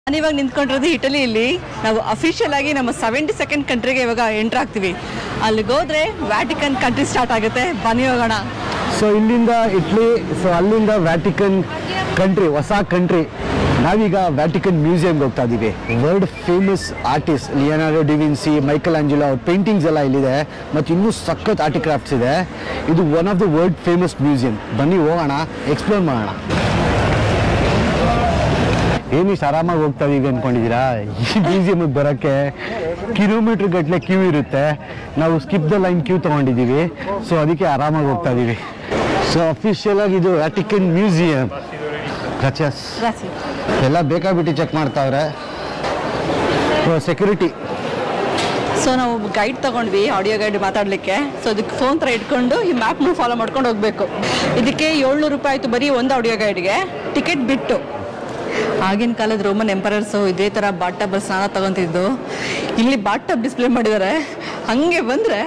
ನಾನಿವಾಗ ನಿಂತ್ಕೊಂಡಿರೋದು ಇಟಲಿಯಲ್ಲಿ ನಾವು ಅಫಿಷಿಯಲ್ ಆಗಿ ನಮ್ಮ ಸೆವೆಂಟಿ ಸೆಕೆಂಡ್ ಕಂಟ್ರಿಗೆ ಇವಾಗ ಎಂಟ್ರ್ ಆಗ್ತೀವಿ ಅಲ್ಲಿಗೆ ಹೋದ್ರೆ ವ್ಯಾಟಿಕನ್ ಕಂಟ್ರಿ ಸ್ಟಾರ್ಟ್ ಆಗುತ್ತೆ ಬನ್ನಿ ಹೋಗೋಣ ಸೊ ಇಲ್ಲಿಂದ ಇಟ್ಲಿ ಸೊ ಅಲ್ಲಿಂದ ವ್ಯಾಟಿಕನ್ ಕಂಟ್ರಿ ಹೊಸ ಕಂಟ್ರಿ ನಾವೀಗ ವ್ಯಾಟಿಕನ್ ಮ್ಯೂಸಿಯಂಗೆ ಹೋಗ್ತಾ ಇದ್ದೀವಿ world famous artist Leonardo da Vinci Michelangelo ಅವ್ರ ಪೇಂಟಿಂಗ್ಸ್ ಎಲ್ಲ ಇಲ್ಲಿದೆ ಮತ್ತು ಇನ್ನೂ ಸಖತ್ ಆರ್ಟಿಕ್ರಾಫ್ಟ್ಸ್ ಇದೆ ಇದು one of the world famous museum ಬನ್ನಿ ಹೋಗೋಣ ಎಕ್ಸ್ಪ್ಲೋರ್ ಮಾಡೋಣ ಏನಿಷ್ಟು ಆರಾಮಾಗಿ ಹೋಗ್ತಾ ಇದೀವಿ ಅಂದ್ಕೊಂಡಿದ್ದೀರಾ ಈ ಮ್ಯೂಸಿಯಮಿಗೆ ಬರೋಕ್ಕೆ ಕಿಲೋಮೀಟ್ರ್ ಗಟ್ಟಲೆ ಕ್ಯೂ ಇರುತ್ತೆ ನಾವು ಸ್ಕಿಪ್ ದ ಲೈನ್ ಕ್ಯೂ ತೊಗೊಂಡಿದ್ದೀವಿ ಸೊ ಅದಕ್ಕೆ ಆರಾಮಾಗಿ ಹೋಗ್ತಾ ಇದ್ದೀವಿ ಸೊ ಅಫಿಷಿಯಲ್ ಆಗಿ ಇದು ವ್ಯಾಟಿಕನ್ ಮ್ಯೂಸಿಯಂ ರಚಸ್ ಎಲ್ಲ ಬೇಕಾಬಿಟ್ಟು ಚೆಕ್ ಮಾಡ್ತಾವ್ರೆ ಸೆಕ್ಯೂರಿಟಿ ಸೊ ನಾವು ಗೈಡ್ ತಗೊಂಡ್ವಿ ಆಡಿಯೋ ಗೈಡ್ ಮಾತಾಡಲಿಕ್ಕೆ ಸೊ ಅದಕ್ಕೆ ಫೋನ್ ಥರ ಇಟ್ಕೊಂಡು ಈ ಮ್ಯಾಪ್ನ ಫಾಲೋ ಮಾಡ್ಕೊಂಡು ಹೋಗಬೇಕು ಇದಕ್ಕೆ ಏಳ್ನೂರು ರೂಪಾಯಿ ಆಯಿತು ಬರೀ ಒಂದು ಆಡಿಯೋ ಗೈಡ್ಗೆ ಟಿಕೆಟ್ ಬಿಟ್ಟು ಆಗಿನ ಕಾಲದ ರೋಮನ್ ಎಂಪರರ್ಸು ಇದೇ ಥರ ಬಾಟ್ ಟಬ್ಬಲ್ಲಿ ಸ್ನಾನ ತಗೊಂತಿದ್ದು ಇಲ್ಲಿ ಬಾಟ್ ಟಬ್ ಡಿಸ್ಪ್ಲೇ ಮಾಡಿದ್ದಾರೆ ಹಾಗೆ ಬಂದರೆ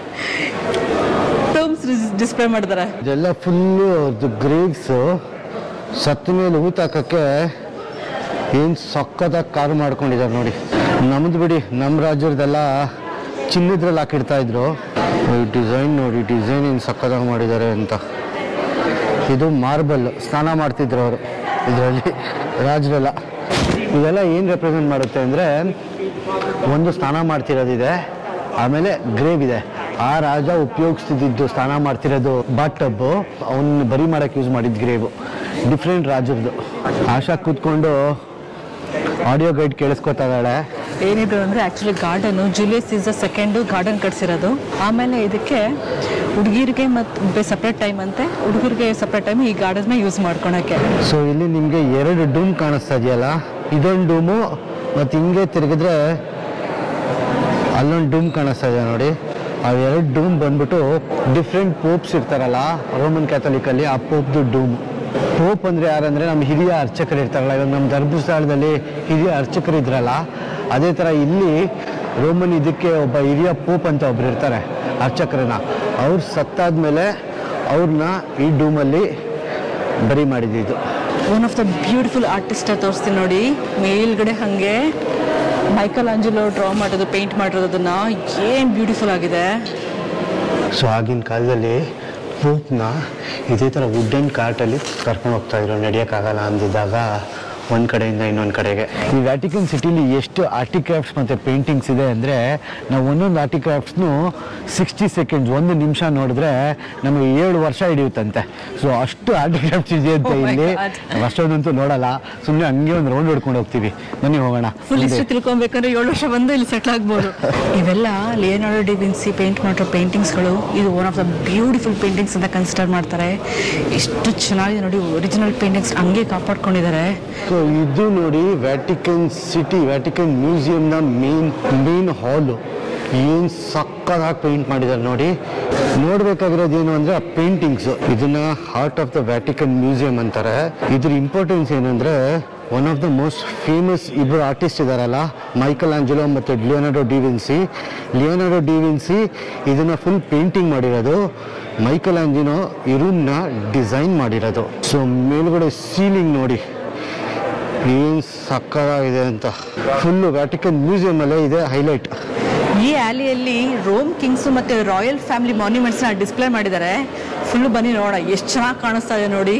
ಟರ್ಮ್ಸ್ ಡಿಸ್ಪ್ಲೇ ಮಾಡಿದ್ದಾರೆ ಇದೆಲ್ಲ ಫುಲ್ಲು ಗ್ರೇವ್ಸು ಸತ್ತ ಮೇಲೆ ಊತ ಹಾಕಕ್ಕೆ ಏನು ಸಕ್ಕತ್ತಾಗಿ ಕಾರು ಮಾಡ್ಕೊಂಡಿದ್ದಾರೆ ನೋಡಿ ನಮ್ದು ಬಿಡಿ ನಮ್ಮ ರಾಜ್ಯದೆಲ್ಲ ಚಿನ್ನದ್ರಲ್ಲಿ ಹಾಕಿಡ್ತಾ ಇದ್ರು ಈ ಡಿಸೈನ್ ನೋಡಿ ಡಿಸೈನ್ ಏನು ಸಕ್ಕತ್ತಾಗಿ ಮಾಡಿದ್ದಾರೆ ಅಂತ ಇದು ಮಾರ್ಬಲ್ ಸ್ನಾನ ಮಾಡ್ತಿದ್ರು ಅವರು ಇದರಲ್ಲಿ ರಾಜರೆಲ್ಲ ಇದೆಲ್ಲ ಏನು ರೆಪ್ರೆಸೆಂಟ್ ಮಾಡುತ್ತೆ ಅಂದರೆ ಒಂದು ಸ್ನಾನ ಮಾಡ್ತಿರೋದಿದೆ ಆಮೇಲೆ ಗ್ರೇವ್ ಇದೆ ಆ ರಾಜ ಉಪಯೋಗಿಸ್ತಿದ್ದು ಸ್ನಾನ ಮಾಡ್ತಿರೋದು ಬಾತ್ ಟಬ್ಬು ಅವನ್ನ ಬರಿ ಮಾಡಕ್ಕೆ ಯೂಸ್ ಮಾಡಿದ ಗ್ರೇವು ಡಿಫ್ರೆಂಟ್ ರಾಜರದು ಆಶಾ ಕೂತ್ಕೊಂಡು ಆಡಿಯೋ ಗೈಡ್ ಕೇಳಿಸ್ಕೊತಾ ಇದ್ದಾಳೆ ಏನಿದು ಅಂದರೆ actually garden Julius Caesar second garden ಕಟ್ಸಿರೋದು ಆಮೇಲೆ ಇದಕ್ಕೆ ಹುಡುಗಿರಿಗೆ ಮತ್ತು ಸಪ್ರೇಟ್ ಟೈಮ್ ಅಂತೆ ಹುಡುಗರಿಗೆ ಸಪ್ರೇಟ್ ಟೈಮ್ ಈ ಗಾರ್ಡನ್ನ ಯೂಸ್ ಮಾಡ್ಕೊಳಕ್ಕೆ ಸೊ ಇಲ್ಲಿ ನಿಮಗೆ ಎರಡು ಡೂಮ್ ಕಾಣಿಸ್ತಾ ಇದೆಯಲ್ಲ ಇದೊಂದು ಡೂಮು ಮತ್ತು ಹಿಂಗೆ ತಿರುಗಿದ್ರೆ ಅಲ್ಲೊಂದು ಡೂಮ್ ಕಾಣಿಸ್ತಾ ಇದೆ ನೋಡಿ ಆ ಎರಡು ಡೂಮ್ ಬಂದ್ಬಿಟ್ಟು ಡಿಫ್ರೆಂಟ್ ಪೋಪ್ಸ್ ಇರ್ತಾರಲ್ಲ ರೋಮನ್ ಕ್ಯಾಥಲಿಕಲ್ಲಿ ಆ ಪೋಪ್ದು ಡೂಮ್ ಪೋಪ್ ಅಂದರೆ ಯಾರಂದರೆ ನಮ್ಮ ಹಿರಿಯ ಅರ್ಚಕರು ಇರ್ತಾರಲ್ಲ ಇವಾಗ ನಮ್ಮ ಧರ್ಮಸ್ಥಳದಲ್ಲಿ ಹಿರಿಯ ಅರ್ಚಕರು ಇದ್ರಲ್ಲ ಅದೇ ಥರ ಇಲ್ಲಿ ರೋಮನ್ ಇದಕ್ಕೆ ಒಬ್ಬ ಹಿರಿಯ ಪೋಪ್ ಅಂತ ಒಬ್ರು ಇರ್ತಾರೆ ಅರ್ಚಕರನ್ನ ಅವ್ರು ಸತ್ತಾದ್ಮೇಲೆ ಅವ್ರನ್ನ ಈ ಡೂಮಲ್ಲಿ ಬರಿ ಮಾಡಿದ್ದು one of the beautiful artist ತೋರಿಸ್ತೀನಿ ನೋಡಿ ಮೇಲ್ಗಡೆ ಹಾಗೆ ಮೈಕಲ್ ಆಂಜಲೋ ಡ್ರಾ ಮಾಡೋದು ಪೇಂಟ್ ಮಾಡಿರೋದನ್ನ ಏನು ಬ್ಯೂಟಿಫುಲ್ ಆಗಿದೆ ಸೊ ಆಗಿನ ಕಾಲದಲ್ಲಿ ಪೋಪ್ನ ಇದೇ ಥರ ವುಡನ್ ಕಾರ್ಟಲ್ಲಿ ಕರ್ಕೊಂಡು ಹೋಗ್ತಾ ಇದ್ರು ನಡೆಯೋಕ್ಕಾಗಲ್ಲ ಅಂದಿದ್ದಾಗ ಒಂದು ಕಡೆಯಿಂದ ಇನ್ನೊಂದು ಕಡೆಗೆ ಈ ವ್ಯಾಟಿಕನ್ ಸಿಟಿಲಿ ಎಷ್ಟು ಆರ್ಟಿಕ್ರಾಫ್ಟ್ಸ್ ಮತ್ತು ಪೇಂಟಿಂಗ್ಸ್ ಇದೆ ಅಂದರೆ ನಾವು ಒಂದೊಂದು ಆರ್ಟಿಕ್ರಾಫ್ಟ್ಸ್ನು ಸಿಕ್ಸ್ಟಿ ಸೆಕೆಂಡ್ಸ್ ಒಂದು ನಿಮಿಷ ನೋಡಿದ್ರೆ ನಮಗೆ ಏಳು ವರ್ಷ ಹಿಡಿಯುತ್ತಂತೆ ಸೊ ಅಷ್ಟು ಆರ್ಟಿಕ್ರಾಫ್ಟ್ಸ್ ಇದೆಯಂತೆ Oh my ಇಲ್ಲಿ God. ನಾವು ಅಷ್ಟೊಂದಂತೂ ನೋಡಲ್ಲ ಸುಮ್ಮನೆ ಹಂಗೆ ಒಂದು ರೌಂಡ್ ಹೊಡ್ಕೊಂಡು ಹೋಗ್ತೀವಿ ಬನ್ನಿ ಹೋಗೋಣ ಫುಲ್ ಮುಂದೆ. ಇಷ್ಟು ತಿಳ್ಕೊಬೇಕಂದ್ರೆ ಏಳು ವರ್ಷ ಬಂದು ಇಲ್ಲಿ ಸೆಟ್ಲ್ ಆಗ್ಬೋದು ಇವೆಲ್ಲ ಲಿಯನಾರ್ಡೋ ಡಿವಿನ್ಸಿ ಪೇಂಟ್ ಮಾಡಿರೋ ಪೇಂಟಿಂಗ್ಸ್ಗಳು ಇದು one of the beautiful paintings ಅಂತ ಕನ್ಸಿಡರ್ ಮಾಡ್ತಾರೆ ಎಷ್ಟು ಚೆನ್ನಾಗಿದೆ ನೋಡಿ ಒರಿಜಿನಲ್ ಪೇಂಟಿಂಗ್ಸ್ ಹಂಗೆ ಕಾಪಾಡ್ಕೊಂಡಿದ್ದಾರೆ ಸೊ ಇದು ನೋಡಿ ವ್ಯಾಟಿಕನ್ ಸಿಟಿ ವ್ಯಾಟಿಕನ್ ಮ್ಯೂಸಿಯಂನ ಮೇನ್ ಮೇನ್ ಹಾಲು ಏನು ಸಕ್ಕದಾಗಿ ಪೇಂಟ್ ಮಾಡಿದ್ದಾರೆ ನೋಡಿ ನೋಡ್ಬೇಕಾಗಿರೋದು ಏನು ಅಂದರೆ ಆ ಪೇಂಟಿಂಗ್ಸು ಇದನ್ನ heart of the Vatican museum ಅಂತಾರೆ ಇದ್ರ ಇಂಪಾರ್ಟೆನ್ಸ್ ಏನಂದರೆ one of the most famous ಇಬ್ಬರು ಆರ್ಟಿಸ್ಟ್ ಇದ್ದಾರಲ್ಲ ಮೈಕಲ್ ಆಂಜಲೋ ಮತ್ತು ಲಿಯೋನಾರ್ಡೋ ಡಿವಿನ್ಸಿ ಲಿಯೋನಾರ್ಡೋ ಡಿವಿನ್ಸಿ ಇದನ್ನ ಫುಲ್ ಪೇಂಟಿಂಗ್ ಮಾಡಿರೋದು ಮೈಕಲ್ ಆಂಜಿನೋ ಈ ರೂಮ್ನ ಡಿಸೈನ್ ಮಾಡಿರೋದು ಸೊ ಮೇಲ್ಗಡೆ ಸೀಲಿಂಗ್ ನೋಡಿ ಏನು ಸಕ್ಕದಾಗಿದೆ ಅಂತ ಫುಲ್ಲು ವ್ಯಾಟಿಕನ್ ಮ್ಯೂಸಿಯಂ ಅಲ್ಲೇ ಇದೆ ಹೈಲೈಟ್ ಈ ಆಲಿಯಲ್ಲಿ ರೋಮ್ ಕಿಂಗ್ಸ್ ಮತ್ತೆ ರಾಯಲ್ ಫ್ಯಾಮಿಲಿ ಮಾನ್ಯುಮೆಂಟ್ಸ್ನ ಡಿಸ್ಪ್ಲೇ ಮಾಡಿದ್ದಾರೆ ಫುಲ್ ಬನ್ನಿ ನೋಡ ಎಷ್ಟು ಚೆನ್ನಾಗಿ ಕಾಣಿಸ್ತಾ ಇದೆ ನೋಡಿ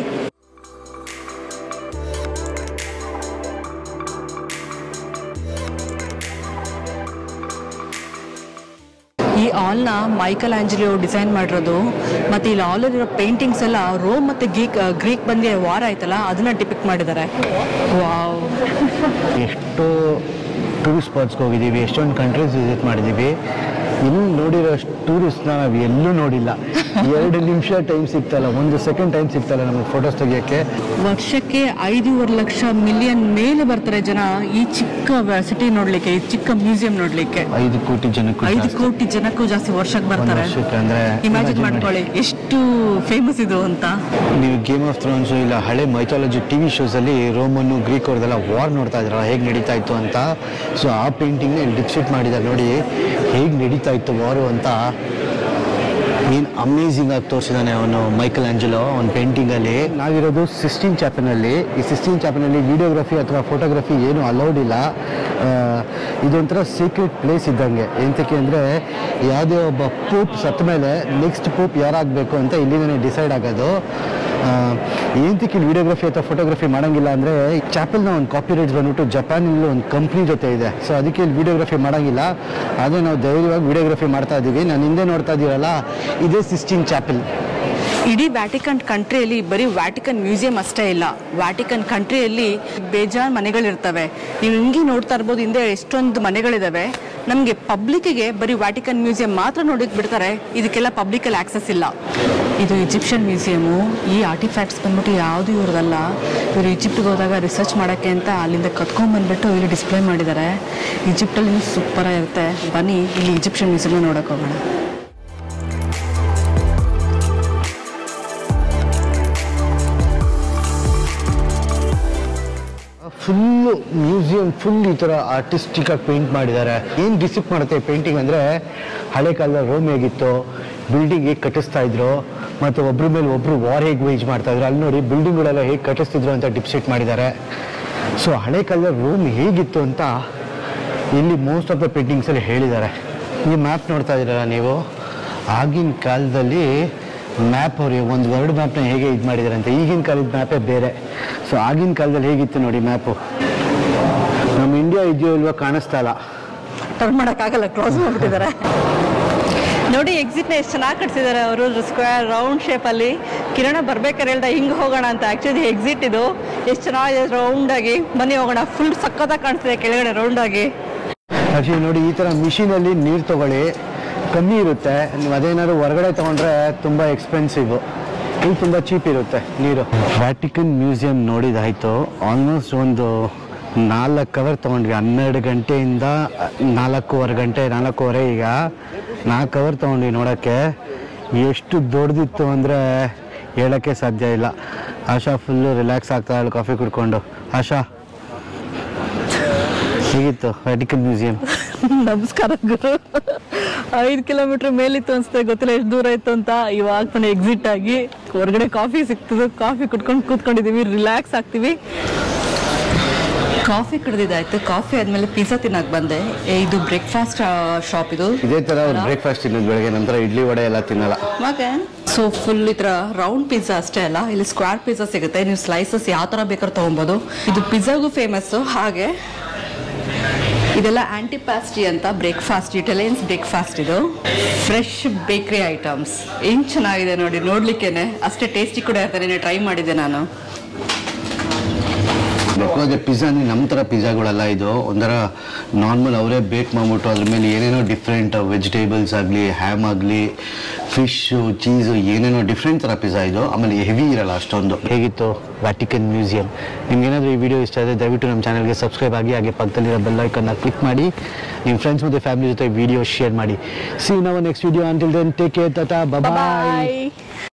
ಈ ಆಲ್ನ ಮೈಕಲ್ ಆಂಜಲಿಯೋ ಡಿಸೈನ್ ಮಾಡಿರೋದು ಮತ್ತೆ ಇಲ್ಲಿ ಆಲಲ್ಲಿರೋ ಪೇಂಟಿಂಗ್ಸ್ ಎಲ್ಲ ರೋಮ್ ಮತ್ತೆ ಗ್ರೀಕ್ ಗ್ರೀಕ್ ಬಂದಿ ವಾರ ಆಯ್ತಲ್ಲ ಅದನ್ನ ಡಿಪಿಕ್ಟ್ ಮಾಡಿದ್ದಾರೆ ವಾವ್ ಎಷ್ಟೋ ಟೂರಿಸ್ಟ್ ಸ್ಪಾಟ್ಸ್ಗೆ ಹೋಗಿದ್ದೀವಿ ಎಷ್ಟೊಂದು ಕಂಟ್ರೀಸ್ ವಿಸಿಟ್ ಮಾಡಿದ್ದೀವಿ ಇಲ್ಲಿ ನೋಡಿರೋ ಟೂರಿಸ್ಟ್ನ ನಾವು ಎಲ್ಲೂ ನೋಡಿಲ್ಲ ಎರಡು ನಿಮಿಷ ಟೈಮ್ ಸಿಗ್ತಲ್ಲ ಒಂದು ಸೆಕೆಂಡ್ ಟೈಮ್ ಸಿಗ್ತಲ್ಲ ನಮಗೆ ಫೋಟೋಸ್ ತೆಗಿಯೋಕ್ಕೆ ವರ್ಷಕ್ಕೆ ಐದೂವರೆ ಲಕ್ಷ ಮಿಲಿಯನ್ ಮೇಲೆ ಬರ್ತಾರೆ ಜನ ಈ ಚಿಕ್ಕ ಸಿಟಿ ನೋಡ್ಲಿಕ್ಕೆ ಈ ಚಿಕ್ಕ ಮ್ಯೂಸಿಯಂ ನೋಡ್ಲಿಕ್ಕೆ ಐದು ಕೋಟಿ ಜನಕ್ಕೂ ಐದು ಜಾಸ್ತಿ. ಕೋಟಿ ಜನಕ್ಕೂ ಜಾಸ್ತಿ ವರ್ಷಕ್ಕೆ ಒಂದು ಬರ್ತಾರೆ ವರ್ಷಕ್ಕೆ ಅಂದರೆ ಇಮ್ಯಾಜಿನ್ ಮಾಡ್ಕೊಳ್ಳಿ ಎಷ್ಟು ಫೇಮಸ್ ಇದು ಅಂತ ನೀವು ಗೇಮ್ ಆಫ್ ಥ್ರೋನ್ಸ್ ಇಲ್ಲ ಹಳೆ ಮೈಥಾಲಜಿ ಟಿ ವಿ ಶೋಸಲ್ಲಿ ರೋಮನ್ನು ಗ್ರೀಕ್ ಅವ್ರದ್ದೆಲ್ಲ ವಾರ್ ನೋಡ್ತಾ ಇದ್ರಲ್ಲ ಹೇಗೆ ನಡೀತಾ ಇತ್ತು ಅಂತ ಸೊ ಆ ಪೇಂಟಿಂಗ್ನ ಇಲ್ಲಿ ಡಿಪ್ಸಿಟ್ ಮಾಡಿದ್ದಾರೆ ನೋಡಿ ಹೇಗೆ ನಡೀತಾ ಇತ್ತು ವಾರು ಅಂತ ಏನು ಅಮೇಝಿಂಗ್ ಆಗಿ ತೋರಿಸಿದ್ದಾನೆ ಅವನು ಮೈಕಲ್ ಆಂಜಲೋ ಅವನ ಪೇಂಟಿಂಗಲ್ಲಿ ನಾವಿರೋದು ಸಿಸ್ಟೀನ್ ಚಾಪನಲ್ಲಿ ಈ ಸಿಸ್ಟೀನ್ ಚಾಪನಲ್ಲಿ ವಿಡಿಯೋಗ್ರಫಿ ಅಥವಾ ಫೋಟೋಗ್ರಫಿ ಏನು ಅಲೌಡ್ ಇಲ್ಲ ಆ, ಇದೊಂಥರ ಸೀಕ್ರೆಟ್ ಪ್ಲೇಸ್ ಇದ್ದಂಗೆ ಎಂತಕ್ಕೆ ಅಂದರೆ ಯಾವುದೇ ಒಬ್ಬ ಪೂಪ್ ಸತ್ತ ಮೇಲೆ ನೆಕ್ಸ್ಟ್ ಪೂಪ್ ಯಾರಾಗಬೇಕು ಅಂತ ಇಲ್ಲಿಂದನೇ ಡಿಸೈಡ್ ಆಗೋದು ಏನಂತಕ್ಕೆ ಇಲ್ಲಿ ವಿಡಿಯೋಗ್ರಫಿ ಅಥವಾ ಫೋಟೋಗ್ರಫಿ ಮಾಡೋಂಗಿಲ್ಲ ಅಂದರೆ ಚಾಪಲ್ನ ಒಂದು ಕಾಪಿ ರೈಟ್ಸ್ ಬಂದ್ಬಿಟ್ಟು ಜಪಾನಲ್ಲಿ ಒಂದು ಕಂಪ್ನಿ ಜೊತೆ ಇದೆ ಸೊ ಅದಕ್ಕೆ ಇಲ್ಲಿ ವಿಡಿಯೋಗ್ರಫಿ ಮಾಡೋಂಗಿಲ್ಲ ಆದರೆ ನಾವು ಧೈರ್ಯವಾಗಿ ವಿಡಿಯೋಗ್ರಫಿ ಮಾಡ್ತಾ ಇದ್ದೀವಿ ನಾನು ಹಿಂದೆ ನೋಡ್ತಾ ಇದ್ದೀರಲ್ಲ ಇದೇ ಸಿಸ್ಟೀನ್ ಚಾಪಲ್ ಇಡೀ ವ್ಯಾಟಿಕನ್ ಕಂಟ್ರಿಯಲ್ಲಿ ಬರೀ ವ್ಯಾಟಿಕನ್ ಮ್ಯೂಸಿಯಂ ಅಷ್ಟೇ ಇಲ್ಲ ವ್ಯಾಟಿಕನ್ ಕಂಟ್ರಿಯಲ್ಲಿ ಬೇಜಾನ್ ಮನೆಗಳಿರ್ತವೆ ನೀವು ಹಿಂಗೆ ನೋಡ್ತಾ ಇರ್ಬೋದು ಹಿಂದೆ ಎಷ್ಟೊಂದು ಮನೆಗಳಿದಾವೆ ನಮಗೆ ಪಬ್ಲಿಕ್ಕಿಗೆ ಬರೀ ವ್ಯಾಟಿಕನ್ ಮ್ಯೂಸಿಯಂ ಮಾತ್ರ ನೋಡಕ್ಕೆ ಬಿಡ್ತಾರೆ ಇದಕ್ಕೆಲ್ಲ ಪಬ್ಲಿಕಲ್ಲಿ ಆಕ್ಸೆಸ್ ಇಲ್ಲ ಇದು ಈಜಿಪ್ಷಿಯನ್ ಮ್ಯೂಸಿಯಮು ಈ ಆರ್ಟಿಫ್ಯಾಕ್ಟ್ಸ್ ಬಂದ್ಬಿಟ್ಟು ಯಾವುದು ಇವ್ರದಲ್ಲ ಇವರು ಈಜಿಪ್ಟ್ಗೆ ಹೋದಾಗ ರಿಸರ್ಚ್ ಮಾಡೋಕ್ಕೆ ಅಂತ ಅಲ್ಲಿಂದ ಕತ್ಕೊಂಡ್ಬಂದ್ಬಿಟ್ಟು ಇಲ್ಲಿ ಡಿಸ್ಪ್ಲೇ ಮಾಡಿದ್ದಾರೆ ಈಜಿಪ್ಟಲ್ಲಿ ಸೂಪರಾಗಿರುತ್ತೆ ಬನ್ನಿ ಇಲ್ಲಿ ಈಜಿಪ್ಷಿಯನ್ ಮ್ಯೂಸಿಯಮ್ನ ನೋಡೋಕೆ ಹೋಗೋಣ ಫುಲ್ಲು ಮ್ಯೂಸಿಯಂ ಫುಲ್ ಈ ಥರ ಆರ್ಟಿಸ್ಟಿಕ್ ಆಗಿ ಪೇಂಟ್ ಮಾಡಿದ್ದಾರೆ ಏನು ಡಿಸಿಪ್ ಮಾಡುತ್ತೆ ಪೇಂಟಿಂಗ್ ಅಂದರೆ ಹಳೆ ಕಾಲದ ರೋಮ್ ಹೇಗಿತ್ತು ಬಿಲ್ಡಿಂಗ್ ಹೇಗೆ ಕಟ್ಟಿಸ್ತಾ ಇದ್ರು ಮತ್ತು ಒಬ್ರ ಮೇಲೆ ಒಬ್ರು ವಾರ್ ಹೇಗೆ ವೇಜ್ ಮಾಡ್ತಾ ಇದ್ರು ಅಲ್ಲಿ ನೋಡಿ ಬಿಲ್ಡಿಂಗ್ಗಳೆಲ್ಲ ಹೇಗೆ ಕಟ್ಟಿಸ್ತಿದ್ರು ಅಂತ ಡಿಪ್ಸೆಟ್ ಮಾಡಿದ್ದಾರೆ ಸೊ ಹಳೆ ಕಾಲದ ರೋಮ್ ಹೇಗಿತ್ತು ಅಂತ ಇಲ್ಲಿ ಮೋಸ್ಟ್ ಆಫ್ ದ ಪೇಂಟಿಂಗ್ಸಲ್ಲಿ ಹೇಳಿದ್ದಾರೆ ಈ ಮ್ಯಾಪ್ ನೋಡ್ತಾ ಇದ್ದೀರಲ್ಲ ನೀವು ಆಗಿನ ಕಾಲದಲ್ಲಿ ಮ್ಯಾಪ್ ಅವ್ರಿಗೆ ಒಂದು ವರ್ಡ್ ಮ್ಯಾಪ್ನ ಹೇಗೆ ಇದು ಮಾಡಿದ್ದಾರೆ ಅಂತ ಈಗಿನ ಕಾಲದ ಮ್ಯಾಪೇ ಬೇರೆ ಸೊ ಆಗಿನ ಕಾಲದಲ್ಲಿ ಹೇಗಿತ್ತು ನೋಡಿ ಮ್ಯಾಪು ನಮ್ಮ ಇಂಡಿಯಾ ಇದೆಯೋ ಇಲ್ವೋ ಕಾಣಿಸ್ತಾ ಇಲ್ಲ ಟರ್ನ್ ಮಾಡೋಕ್ಕಾಗಲ್ಲ ಕ್ಲೋಸ್ ಮಾಡ್ಬಿಟ್ಟಿದ್ದಾರೆ ನೋಡಿ ಎಕ್ಸಿಟ್ನ ಎಷ್ಟು ಚೆನ್ನಾಗಿ ಕಟ್ಸಿದ್ದಾರೆ ಅವರು ಸ್ಕ್ವೇರ್ ರೌಂಡ್ ಶೇಪಲ್ಲಿ ಕಿರಣ ಬರ್ಬೇಕಾದ್ರೆ ಹೇಳ್ದ ಹಿಂಗೆ ಹೋಗೋಣ ಅಂತ ಆ್ಯಕ್ಚುಲಿ ಎಕ್ಸಿಟ್ ಇದು ಎಷ್ಟು ಚೆನ್ನಾಗಿದೆ ರೌಂಡಾಗಿ ಬನ್ನಿ ಹೋಗೋಣ ಫುಲ್ ಸಕ್ಕತ್ತಾಗಿ ಕಾಣಿಸ್ತಿದೆ ಕೆಳಗಡೆ ರೌಂಡಾಗಿ ಆ್ಯಕ್ಚುಲಿ ನೋಡಿ ಈ ಥರ ಮಿಷಿನಲ್ಲಿ ನೀರು ತಗೊಳ್ಳಿ ಕಮ್ಮಿ ಇರುತ್ತೆ ನೀವು ಅದೇನಾದ್ರು ಹೊರಗಡೆ ತೊಗೊಂಡ್ರೆ ತುಂಬ ಎಕ್ಸ್ಪೆನ್ಸಿವ್ ಇಲ್ಲಿ ತುಂಬ ಚೀಪ್ ಇರುತ್ತೆ ನೀರು ವ್ಯಾಟಿಕನ್ ಮ್ಯೂಸಿಯಂ ನೋಡಿದಾಯಿತು ಆಲ್ಮೋಸ್ಟ್ ಒಂದು ನಾಲ್ಕು ಅವರ್ ತೊಗೊಂಡ್ವಿ ಹನ್ನೆರಡು ಗಂಟೆಯಿಂದ ನಾಲ್ಕೂವರೆ ಗಂಟೆ ನಾಲ್ಕೂವರೆ ಈಗ ನಾಲ್ಕು ಅವರ್ ತೊಗೊಂಡ್ವಿ ನೋಡೋಕ್ಕೆ ಎಷ್ಟು ದೊಡ್ಡದಿತ್ತು ಅಂದರೆ ಹೇಳೋಕ್ಕೆ ಸಾಧ್ಯ ಇಲ್ಲ ಆಶಾ ಫುಲ್ಲು ರಿಲ್ಯಾಕ್ಸ್ ಆಗ್ತಾ ಇದ್ದಾಳೆ ಕಾಫಿ ಕುಡ್ಕೊಂಡು ಆಶಾ ಹೇಗಿತ್ತು ವ್ಯಾಟಿಕನ್ ಮ್ಯೂಸಿಯಂ ನಮಸ್ಕಾರ ಗುರು ಐದು ಕಿಲೋಮೀಟರ್ ಮೇಲಿತ್ತು ಅನ್ಸುತ್ತೆ ಗೊತ್ತಿಲ್ಲ ಎಷ್ಟು ದೂರ ಇತ್ತು ಅಂತ ಇವಾಗ ತಾನೇ ಎಕ್ಸಿಟ್ ಆಗಿ ಹೊರಗಡೆ ಕಾಫಿ ಸಿಗ್ತದೆ ಕಾಫಿ ಕುಟ್ಕೊಂಡು ಕೂತ್ಕೊಂಡಿದ್ದೀವಿ ರಿಲ್ಯಾಕ್ಸ್ ಆಗ್ತೀವಿ ಕಾಫಿ ಕುಡ್ದಿದ್ದಾಯ್ತು ಕಾಫಿ ಆದ್ಮೇಲೆ ಪಿಜ್ಜಾ ತಿನ್ನಕ್ ಬಂದೆ ಏ, ಇದು ಬ್ರೇಕ್ಫಾಸ್ಟ್ ಶಾಪ್ ಇದು ಇದೇ ಥರ ಬ್ರೇಕ್ಫಾಸ್ಟ್ ತಿನ್ನೋದು ಬೆಳಗ್ಗೆ ನಂತರ ಇಡ್ಲಿ ವಡೆ ಎಲ್ಲ ತಿನ್ನಲ್ಲ ಸೊ ಫುಲ್ ಈ ಥರ ರೌಂಡ್ ಪಿಜ್ಜಾ ಅಷ್ಟೇ ಅಲ್ಲ ಇಲ್ಲಿ ಸ್ಕ್ವೇರ್ ಪಿಜ್ಜಾ ಸಿಗುತ್ತೆ ನೀವು ಸ್ಲೈಸಸ್ ಯಾವ ಥರ ಬೇಕಾದ್ರೂ ತೊಗೊಬೋದು ಇದು ಪಿಜ್ಜಾಗೂ ಫೇಮಸ್ಸು ಹಾಗೆ ಇದೆಲ್ಲ ಆಂಟಿಪಾಸ್ಟಿ ಅಂತ ಬ್ರೇಕ್ಫಾಸ್ಟ್ ಇಟಾಲಿಯನ್ಸ್ ಬ್ರೇಕ್ಫಾಸ್ಟ್ ಇದು ಫ್ರೆಶ್ ಬೇಕ್ರಿ ಐಟಮ್ಸ್ ಏನು ಚೆನ್ನಾಗಿದೆ ನೋಡಿ ನೋಡ್ಲಿಕ್ಕೇನೆ ಅಷ್ಟೇ ಟೇಸ್ಟಿ ಕೂಡ ಇರ್ತಾರೆ ಟ್ರೈ ಮಾಡಿದ್ದೆ ನಾನು ಬೇಕಾದ್ರೆ ಪಿಜ್ಜಾನಿ ನಮ್ಮ ಥರ ಪಿಜ್ಜಾಗಳೆಲ್ಲ ಇದು ಒಂಥರ ನಾರ್ಮಲ್ ಅವರೇ ಬೇಕ್ ಮಾಡ್ಬಿಟ್ಟು ಅದ್ರ ಮೇಲೆ ಏನೇನೋ ಡಿಫ್ರೆಂಟ್ ವೆಜಿಟೇಬಲ್ಸ್ ಆಗಲಿ ಹ್ಯಾಮ್ ಆಗಲಿ ಫಿಶ್ಶು ಚೀಸು ಏನೇನೋ ಡಿಫ್ರೆಂಟ್ ಥರ ಪಿಜ್ಜಾ ಇದು ಆಮೇಲೆ ಹೆವಿ ಇರಲ್ಲ ಅಷ್ಟೊಂದು ಹೇಗಿತ್ತು ವ್ಯಾಟಿಕನ್ ಮ್ಯೂಸಿಯಂ ನಿಮ್ಗೇನಾದರೂ ಈ ವಿಡಿಯೋ ಇಷ್ಟ ಆದರೆ ದಯವಿಟ್ಟು ನಮ್ಮ ಚಾನಲ್ಗೆ ಸಬ್ಸ್ಕ್ರೈಬ್ ಆಗಿ ಹಾಗೆ ಪಕ್ಕದಲ್ಲಿರೋ ಬೆಲ್ ಐಕನ್ನ ಕ್ಲಿಕ್ ಮಾಡಿ ನಿಮ್ಮ ಫ್ರೆಂಡ್ಸ್ ಮತ್ತು ಫ್ಯಾಮಿಲಿ ಜೊತೆ ವಿಡಿಯೋ ಶೇರ್ ಮಾಡಿ ಸಿ ನಾವು next video until then take care tata bye ಬಾಯ್